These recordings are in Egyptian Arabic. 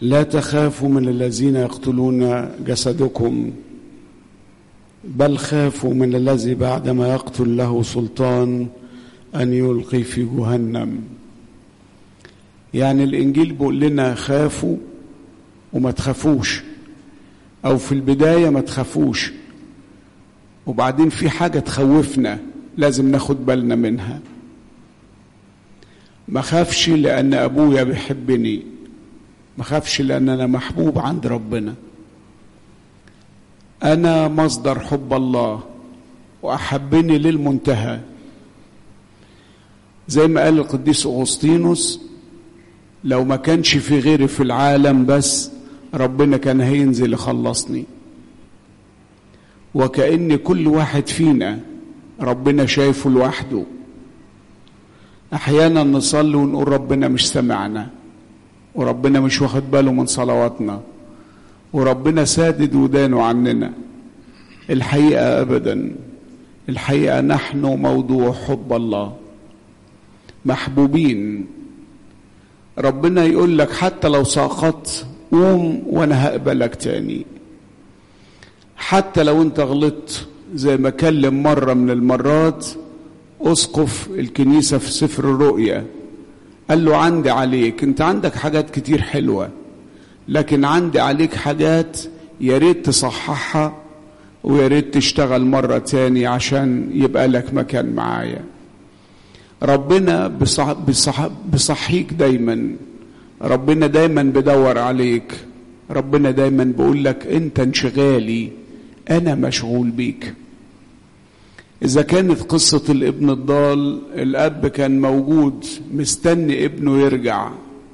لا تخافوا من الذين يقتلون جسدكم بل خافوا من الذي بعدما يقتل له سلطان ان يلقي في جهنم يعني الانجيل بيقول لنا خافوا وما تخافوش او في البدايه ما تخافوش وبعدين في حاجه تخوفنا لازم ناخد بالنا منها ما خافش لان ابويا بيحبني ما خافش لان انا محبوب عند ربنا انا مصدر حب الله واحبني للمنتهى زي ما قال القديس اغسطينوس لو ما كانش في غيري في العالم بس ربنا كان هينزل يخلصني وكأن كل واحد فينا ربنا شايفه لوحده احيانا نصلي ونقول ربنا مش سمعنا وربنا مش واخد باله من صلواتنا وربنا سادد ودانه عننا الحقيقه ابدا الحقيقه نحن موضوع حب الله محبوبين ربنا يقول لك حتى لو سقطت قوم وانا هقبلك تاني حتى لو انت غلطت زي ما كلم مرة من المرات اسقف الكنيسة في سفر الرؤيا قال له عندي عليك انت عندك حاجات كتير حلوة لكن عندي عليك حاجات يا ريت تصححها ويا ريت تشتغل مرة تاني عشان يبقى لك مكان معايا ربنا بصح بصح بصحيك دايما ربنا دايما بدور عليك ربنا دايما بيقول لك انت انشغالي انا مشغول بيك اذا كانت قصه الابن الضال الاب كان موجود مستني ابنه يرجع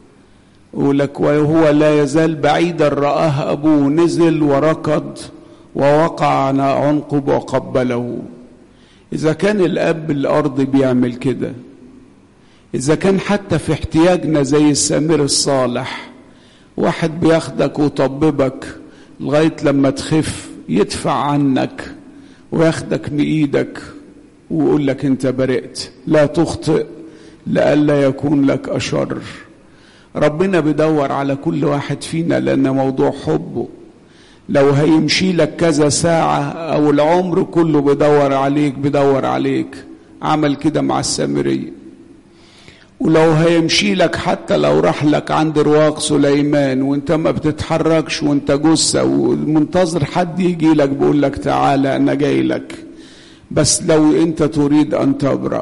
ولك وهو لا يزال بعيدا رآه أبوه نزل وركض ووقع على عنقه وقبله إذا كان الأب الأرض بيعمل كده إذا كان حتى في احتياجنا زي السامر الصالح واحد بياخدك ويطببك لغاية لما تخف يدفع عنك وياخدك من ايدك ويقول لك انت برئت لا تخطئ لئلا يكون لك اشر ربنا بيدور على كل واحد فينا لان موضوع حبه لو هيمشي لك كذا ساعة أو العمر كله بدور عليك بدور عليك عمل كده مع السامرية ولو هيمشي لك حتى لو راح لك عند رواق سليمان وانت ما بتتحركش وانت جثة ومنتظر حد يجي لك بيقول لك تعالى انا جاي لك بس لو انت تريد ان تبرأ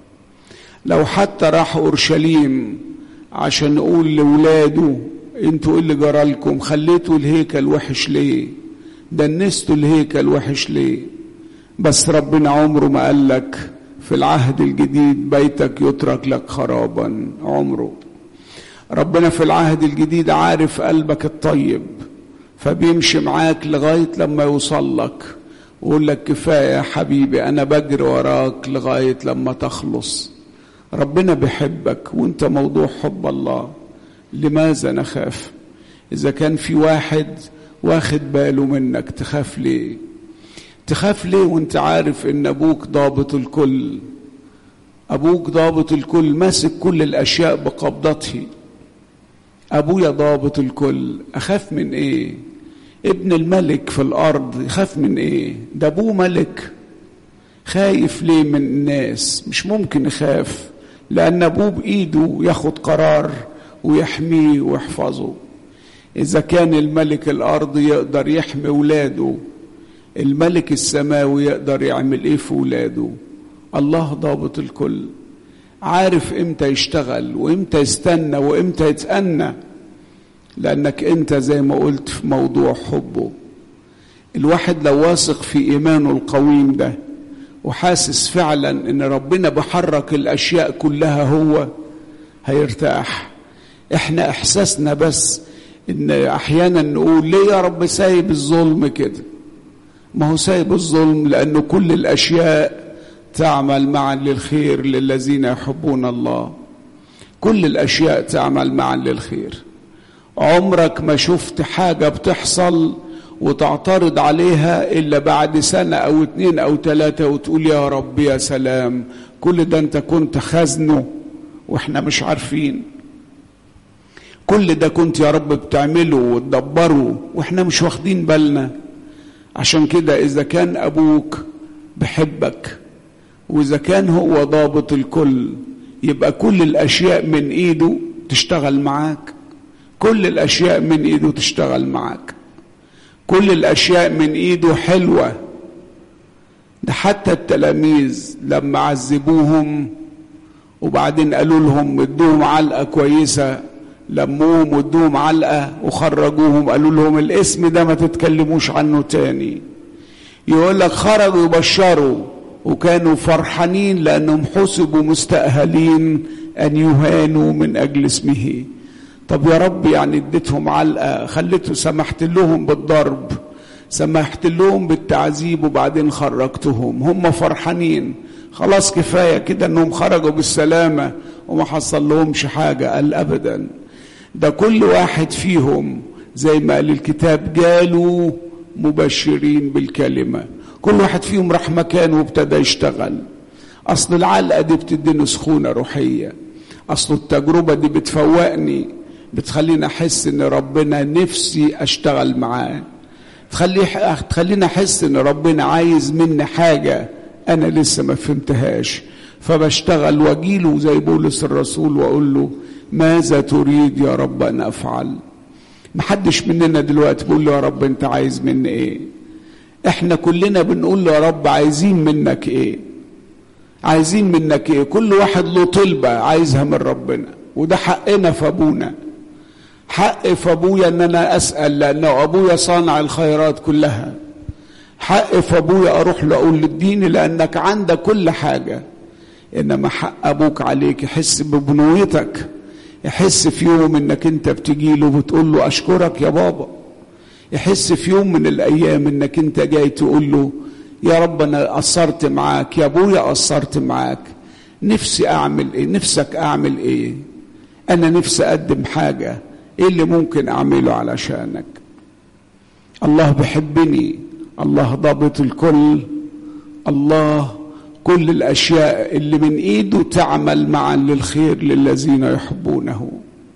لو حتى راح اورشليم عشان نقول لاولاده انتوا ايه اللي جرالكم خليتوا الهيكل وحش ليه دنستوا الهيكل وحش ليه بس ربنا عمره ما قال لك في العهد الجديد بيتك يترك لك خرابا عمره ربنا في العهد الجديد عارف قلبك الطيب فبيمشي معاك لغاية لما يوصل لك ويقول لك كفاية يا حبيبي أنا بجري وراك لغاية لما تخلص ربنا بيحبك وانت موضوع حب الله لماذا نخاف إذا كان في واحد واخد باله منك تخاف ليه تخاف ليه وانت عارف ان ابوك ضابط الكل ابوك ضابط الكل ماسك كل الاشياء بقبضته ابويا ضابط الكل اخاف من ايه ابن الملك في الارض يخاف من ايه ده ابوه ملك خايف ليه من الناس مش ممكن يخاف لان ابوه بايده ياخد قرار ويحميه ويحفظه اذا كان الملك الارض يقدر يحمي ولاده الملك السماوي يقدر يعمل ايه في ولاده الله ضابط الكل عارف امتى يشتغل وامتى يستنى وامتى يتأنى لانك انت زي ما قلت في موضوع حبه الواحد لو واثق في ايمانه القويم ده وحاسس فعلا ان ربنا بحرك الاشياء كلها هو هيرتاح احنا احساسنا بس ان احيانا نقول ليه يا رب سايب الظلم كده ما هو سايب الظلم لأن كل الأشياء تعمل معا للخير للذين يحبون الله كل الأشياء تعمل معا للخير عمرك ما شفت حاجة بتحصل وتعترض عليها إلا بعد سنة أو اتنين أو تلاتة وتقول يا رب يا سلام كل ده أنت كنت خزنه وإحنا مش عارفين كل ده كنت يا رب بتعمله وتدبره واحنا مش واخدين بالنا عشان كده اذا كان ابوك بحبك واذا كان هو ضابط الكل يبقى كل الاشياء من ايده تشتغل معاك كل الاشياء من ايده تشتغل معاك كل الاشياء من ايده حلوه ده حتى التلاميذ لما عذبوهم وبعدين قالوا لهم ادوهم علقه كويسه لموهم وادوهم علقه وخرجوهم قالوا لهم الاسم ده ما تتكلموش عنه تاني يقول لك خرجوا يبشروا وكانوا فرحانين لانهم حسبوا مستاهلين ان يهانوا من اجل اسمه طب يا رب يعني اديتهم علقه خليته سمحت لهم بالضرب سمحت لهم بالتعذيب وبعدين خرجتهم هم فرحانين خلاص كفايه كده انهم خرجوا بالسلامه وما حصل لهمش حاجه قال ابدا ده كل واحد فيهم زي ما قال الكتاب جالوا مبشرين بالكلمه كل واحد فيهم راح مكان وابتدى يشتغل اصل العلقه دي بتديني سخونه روحيه اصل التجربه دي بتفوقني بتخليني احس ان ربنا نفسي اشتغل معاه تخلي تخليني احس ان ربنا عايز مني حاجه انا لسه ما فهمتهاش فبشتغل واجيله زي بولس الرسول واقول له ماذا تريد يا رب ان افعل محدش مننا دلوقتي بيقول له يا رب انت عايز مني ايه احنا كلنا بنقول له يا رب عايزين منك ايه عايزين منك ايه كل واحد له طلبة عايزها من ربنا وده حقنا في ابونا حق في ابويا ان انا اسال لانه ابويا صانع الخيرات كلها حق في ابويا اروح له اقول اديني لانك عندك كل حاجه انما حق ابوك عليك يحس ببنويتك يحس في يوم انك انت بتجي له وتقول له اشكرك يا بابا يحس في يوم من الايام انك انت جاي تقول له يا رب انا قصرت معاك يا ابويا قصرت معاك نفسي اعمل ايه نفسك اعمل ايه انا نفسي اقدم حاجه ايه اللي ممكن اعمله علشانك الله بيحبني الله ضابط الكل الله كل الاشياء اللي من ايده تعمل معا للخير للذين يحبونه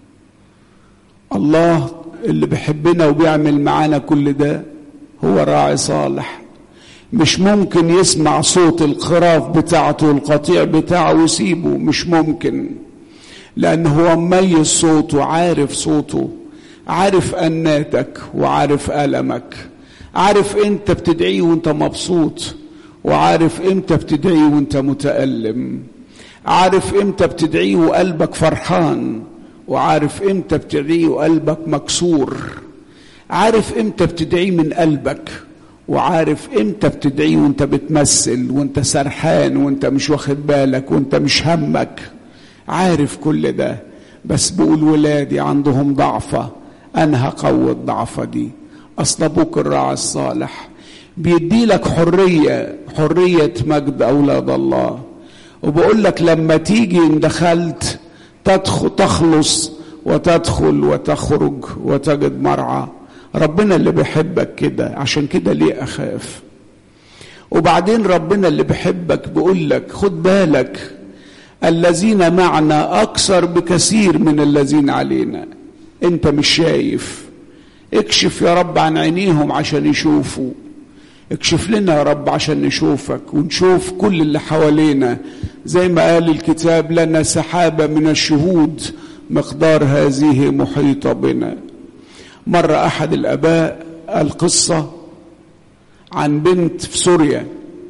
الله اللي بيحبنا وبيعمل معانا كل ده هو راعي صالح مش ممكن يسمع صوت الخراف بتاعته القطيع بتاعه ويسيبه مش ممكن لأن هو مميز صوته عارف صوته عارف أناتك وعارف ألمك عارف أنت بتدعيه وأنت مبسوط وعارف امتى بتدعيه وانت متألم عارف امتى بتدعيه وقلبك فرحان وعارف امتى بتدعيه وقلبك مكسور عارف امتى بتدعيه من قلبك وعارف امتى بتدعيه وانت بتمثل وانت سرحان وانت مش واخد بالك وانت مش همك عارف كل ده بس بقول ولادي عندهم ضعفة انا هقوي الضعفة دي اصل ابوك الراعي الصالح بيدي لك حرية حرية مجد أولاد الله وبقول لك لما تيجي إن دخلت تدخل تخلص وتدخل وتخرج وتجد مرعى ربنا اللي بيحبك كده عشان كده ليه أخاف وبعدين ربنا اللي بيحبك بيقول لك خد بالك الذين معنا أكثر بكثير من الذين علينا أنت مش شايف اكشف يا رب عن عينيهم عشان يشوفوا اكشف لنا يا رب عشان نشوفك ونشوف كل اللي حوالينا زي ما قال الكتاب لنا سحابة من الشهود مقدار هذه محيطة بنا مرة أحد الآباء قال قصة عن بنت في سوريا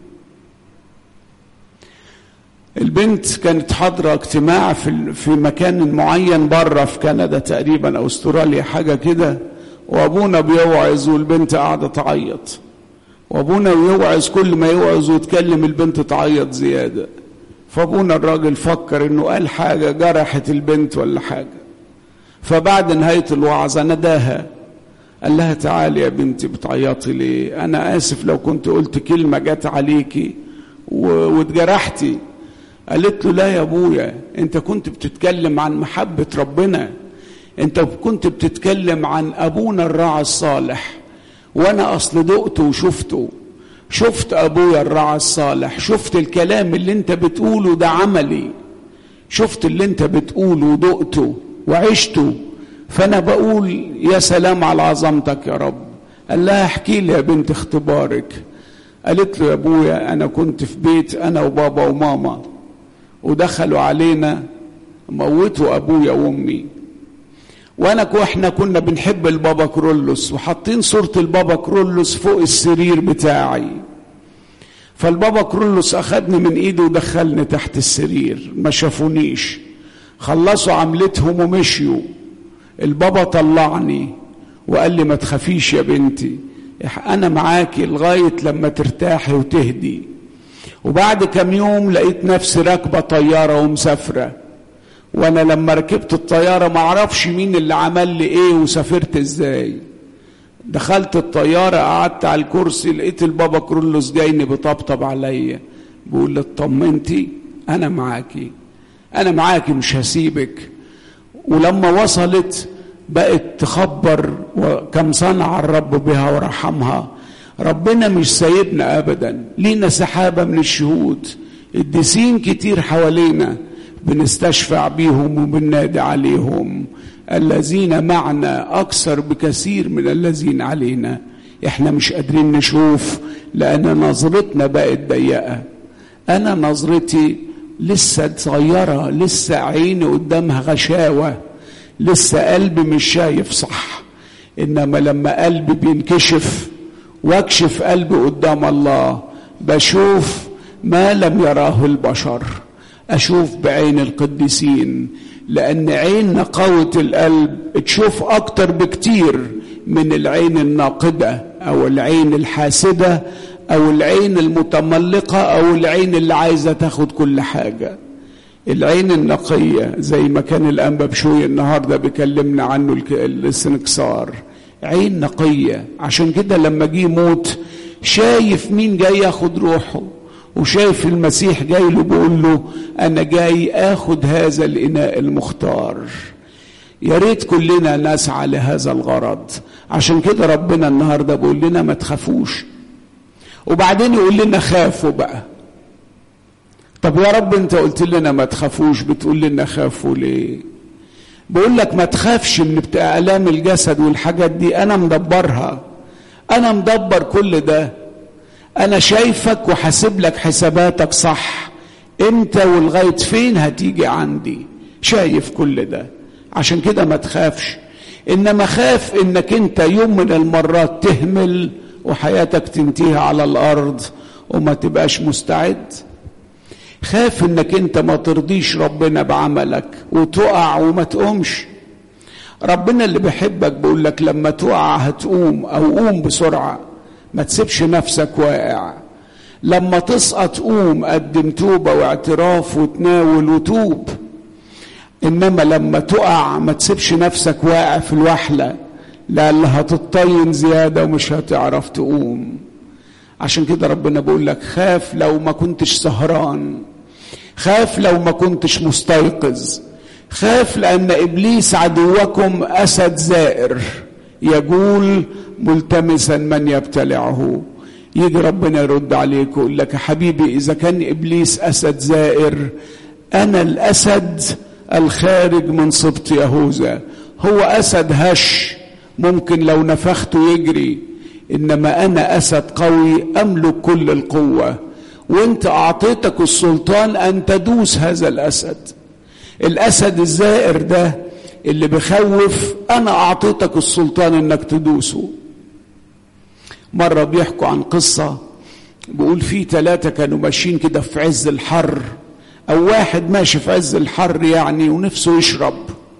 البنت كانت حاضرة اجتماع في في مكان معين بره في كندا تقريبا أو استراليا حاجة كده وأبونا بيوعظ والبنت قاعدة تعيط وابونا يوعظ كل ما يوعظ ويتكلم البنت تعيط زياده فابونا الراجل فكر انه قال حاجه جرحت البنت ولا حاجه فبعد نهايه الوعظه نداها قال لها تعالي يا بنتي بتعيطي ليه انا اسف لو كنت قلت كلمه جت عليكي واتجرحتي قالت له لا يا ابويا انت كنت بتتكلم عن محبه ربنا انت كنت بتتكلم عن ابونا الراعي الصالح وانا اصل دقته وشفته شفت ابويا الراعي الصالح شفت الكلام اللي انت بتقوله ده عملي شفت اللي انت بتقوله ودقته وعشته فانا بقول يا سلام على عظمتك يا رب قال لها احكي لي يا بنت اختبارك قالت له يا ابويا انا كنت في بيت انا وبابا وماما ودخلوا علينا موتوا ابويا وامي وانا واحنا كنا بنحب البابا كرولوس وحاطين صوره البابا كرولوس فوق السرير بتاعي فالبابا كرولوس اخدني من ايده ودخلني تحت السرير ما شافونيش خلصوا عملتهم ومشيوا البابا طلعني وقال لي ما تخافيش يا بنتي انا معاكي لغايه لما ترتاحي وتهدي وبعد كم يوم لقيت نفسي راكبه طياره ومسافره وانا لما ركبت الطياره ما اعرفش مين اللي عمل لي ايه وسافرت ازاي دخلت الطياره قعدت على الكرسي لقيت البابا كرولوس جايني بيطبطب عليا بيقول لي اطمنتي انا معاكي انا معاكي مش هسيبك ولما وصلت بقت تخبر وكم صنع الرب بها ورحمها ربنا مش سايبنا ابدا لينا سحابه من الشهود الدسين كتير حوالينا بنستشفع بيهم وبننادي عليهم الذين معنا اكثر بكثير من الذين علينا احنا مش قادرين نشوف لان نظرتنا بقت ضيقه انا نظرتي لسه صغيره لسه عيني قدامها غشاوه لسه قلبي مش شايف صح انما لما قلبي بينكشف واكشف قلبي قدام الله بشوف ما لم يراه البشر اشوف بعين القديسين لان عين نقاوه القلب تشوف اكتر بكتير من العين الناقده او العين الحاسده او العين المتملقه او العين اللي عايزه تاخد كل حاجه العين النقيه زي ما كان الانبا بشوي النهارده بيكلمنا عنه السنكسار عين نقيه عشان كده لما جه يموت شايف مين جاي ياخد روحه وشايف المسيح جاي له بيقول له انا جاي اخد هذا الاناء المختار يا ريت كلنا نسعى لهذا الغرض عشان كده ربنا النهارده بيقول لنا ما تخافوش وبعدين يقول لنا خافوا بقى طب يا رب انت قلت لنا ما تخافوش بتقول لنا خافوا ليه بقول لك ما تخافش من بتاع الام الجسد والحاجات دي انا مدبرها انا مدبر كل ده انا شايفك وحاسب لك حساباتك صح امتى ولغايه فين هتيجي عندي شايف كل ده عشان كده ما تخافش انما خاف انك انت يوم من المرات تهمل وحياتك تنتهي على الارض وما تبقاش مستعد خاف انك انت ما ترضيش ربنا بعملك وتقع وما تقومش ربنا اللي بيحبك بيقول لك لما تقع هتقوم او قوم بسرعه ما تسيبش نفسك واقع لما تسقط قوم قدم توبه واعتراف وتناول وتوب انما لما تقع ما تسيبش نفسك واقع في الوحله لأن هتطين زياده ومش هتعرف تقوم عشان كده ربنا بيقول لك خاف لو ما كنتش سهران خاف لو ما كنتش مستيقظ خاف لأن إبليس عدوكم أسد زائر يقول ملتمسا من يبتلعه يجي ربنا يرد عليك ويقول لك يا حبيبي إذا كان إبليس أسد زائر أنا الأسد الخارج من سبط يهوذا هو أسد هش ممكن لو نفخته يجري إنما أنا أسد قوي أملك كل القوة وانت أعطيتك السلطان أن تدوس هذا الأسد الأسد الزائر ده اللي بخوف أنا أعطيتك السلطان إنك تدوسه مرة بيحكوا عن قصة بيقول في ثلاثة كانوا ماشيين كده في عز الحر أو واحد ماشي في عز الحر يعني ونفسه يشرب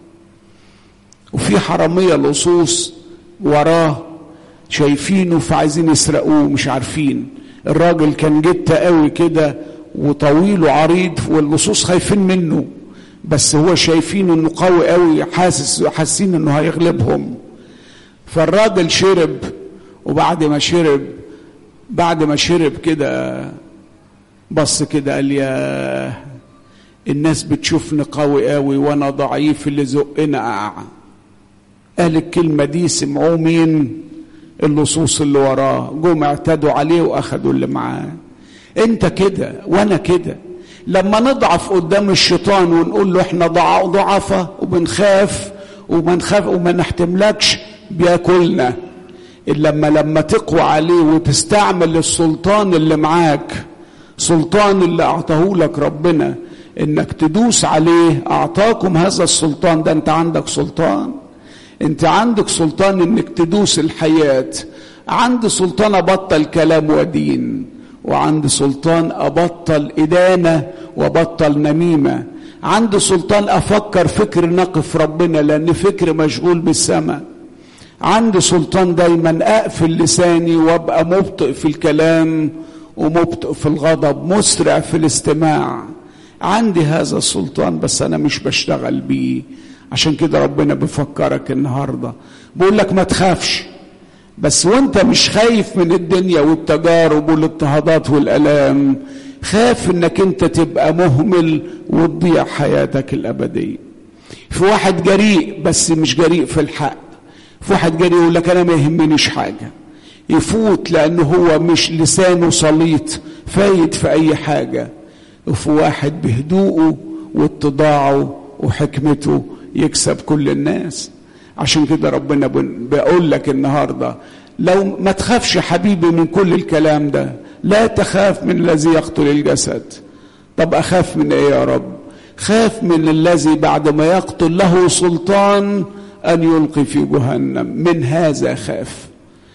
وفي حرامية لصوص وراه شايفينه فعايزين يسرقوه مش عارفين الراجل كان جتة قوي كده وطويل وعريض واللصوص خايفين منه بس هو شايفينه انه قوي قوي حاسس حاسين انه هيغلبهم فالراجل شرب وبعد ما شرب بعد ما شرب كده بص كده قال يا الناس بتشوفني قوي قوي وانا ضعيف اللي زقنا اقع قال الكلمة دي سمعوه مين اللصوص اللي وراه جم اعتدوا عليه واخدوا اللي معاه انت كده وانا كده لما نضعف قدام الشيطان ونقول له احنا ضعفة وبنخاف وما نخاف وما نحتملكش بياكلنا لما لما تقوى عليه وتستعمل السلطان اللي معاك سلطان اللي اعطاه لك ربنا انك تدوس عليه اعطاكم هذا السلطان ده انت عندك سلطان انت عندك سلطان انك تدوس الحياه عندي سلطان ابطل كلام ودين وعندي سلطان ابطل ادانه وابطل نميمه عندي سلطان افكر فكر نقف ربنا لان فكر مشغول بالسماء عندي سلطان دايما اقفل لساني وابقى مبطئ في الكلام ومبطئ في الغضب مسرع في الاستماع عندي هذا السلطان بس انا مش بشتغل بيه عشان كده ربنا بيفكرك النهارده بيقول لك ما تخافش بس وانت مش خايف من الدنيا والتجارب والاضطهادات والالام خاف انك انت تبقى مهمل وتضيع حياتك الابديه في واحد جريء بس مش جريء في الحق في واحد جريء يقول لك انا ما يهمنيش حاجه يفوت لانه هو مش لسانه سليط فايد في اي حاجه وفي واحد بهدوءه واتضاعه وحكمته يكسب كل الناس عشان كده ربنا بيقول لك النهارده لو ما تخافش حبيبي من كل الكلام ده لا تخاف من الذي يقتل الجسد طب اخاف من ايه يا رب خاف من الذي بعد ما يقتل له سلطان ان يلقي في جهنم من هذا خاف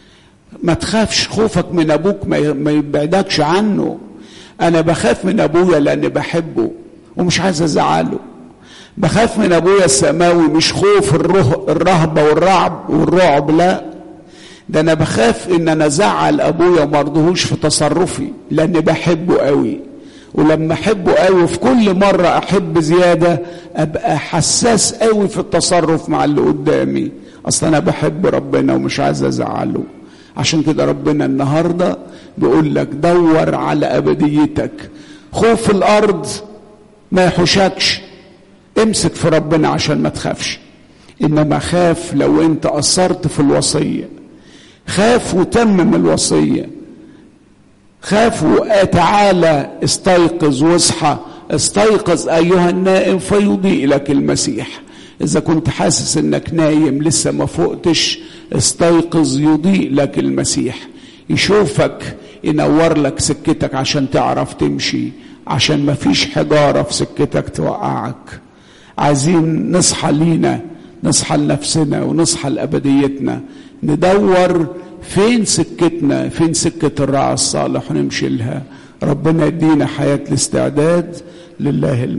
ما تخافش خوفك من ابوك ما يبعدكش عنه انا بخاف من ابويا لاني بحبه ومش عايز ازعله بخاف من ابويا السماوي مش خوف الرهبه والرعب والرعب لا ده انا بخاف ان انا ازعل ابويا وما ارضهوش في تصرفي لاني بحبه قوي ولما احبه قوي في كل مره احب زياده ابقى حساس قوي في التصرف مع اللي قدامي اصل انا بحب ربنا ومش عايز ازعله عشان كده ربنا النهارده بيقول لك دور على ابديتك خوف الارض ما يحوشكش امسك في ربنا عشان ما تخافش انما خاف لو انت قصرت في الوصيه خاف وتمم الوصيه خاف تعالى استيقظ واصحى استيقظ ايها النائم فيضيء لك المسيح اذا كنت حاسس انك نايم لسه ما فقتش استيقظ يضيء لك المسيح يشوفك ينور لك سكتك عشان تعرف تمشي عشان ما فيش حجاره في سكتك توقعك عايزين نصحى لينا نصحى لنفسنا ونصحى لابديتنا ندور فين سكتنا فين سكه الراعي الصالح ونمشي لها ربنا يدينا حياه الاستعداد لله